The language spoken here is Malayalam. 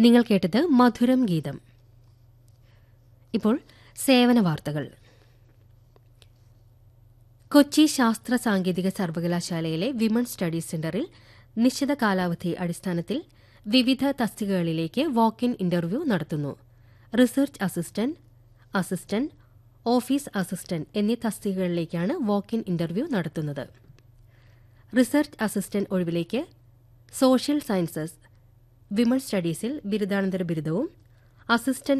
നിങ്ങൾ കേട്ടത് മധുരം ഗീതം ഇപ്പോൾ സേവന വാർത്തകൾ കൊച്ചി ശാസ്ത്ര സാങ്കേതിക സർവകലാശാലയിലെ വിമൺ സ്റ്റഡീസ് സെന്ററിൽ നിശ്ചിത കാലാവധി അടിസ്ഥാനത്തിൽ വിവിധ തസ്തികകളിലേക്ക് വാക്ക് ഇൻ ഇന്റർവ്യൂ നടത്തുന്നു research assistant assistant office assistant എന്നീ തസ്തികകളിലേക്കാണ് വാക്ക് ഇൻ ഇന്റർവ്യൂ നടത്തുന്നത് റിസർച്ച് അസിസ്റ്റന്റ് ഒഴിവിലേക്ക് സോഷ്യൽ സയൻസസ് വിമൺ സ്റ്റഡീസിൽ ബിരുദാനന്തര ബിരുദവും അസിസ്റ്റന്റ്